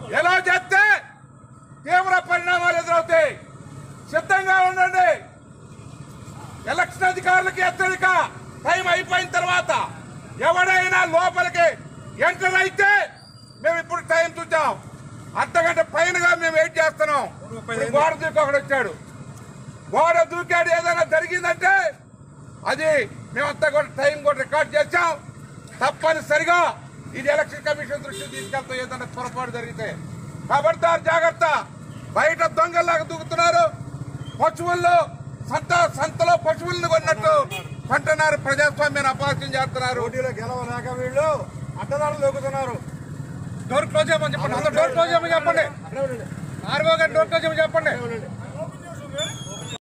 ఎలా చేస్తే తీవ్ర పరిణామాలు ఎదురవుతాయి సిద్ధంగా ఉండండి ఎలక్షన్ అధికారులకి హెచ్చరిక టైం అయిపోయిన తర్వాత ఎవడైనా లోపలికి ఎంటర్ అయితే మేము ఇప్పుడు టైం చూసాం అర్ధగంట పైనగా మేము వెయిట్ చేస్తున్నాం ఇప్పుడు గోడ దూకి ఒకడు వచ్చాడు గోడ దూకాడు ఏదైనా జరిగిందంటే అది మేమంతా కూడా టైం కూడా రికార్డ్ చేశాం తప్పనిసరిగా ఇది ఎలక్షన్ కమిషన్ దృష్టికి తీసుకెళ్తాం ఏదైనా పొరపాటు జరిగితే ఖబర్దార్ జాగ్రత్త బయట దొంగల్లాగా దూకుతున్నారు పశువుల్లో సంత సంతలో పశువులను కొన్నట్టు కొంటున్నారు ప్రజాస్వామ్యాన్ని అపహాస్యం చేస్తున్నారు పోటీలో గెలవలేక వీళ్ళు అడ్డదారులు దొక్కుతున్నారు డోర్ క్లోజ్ చేయమని చెప్పండి అందరూ డోర్ క్లోజ్ చేయమని చెప్పండి ఆర్వో గారు డోర్ క్లోజ్ చేయమని చెప్పండి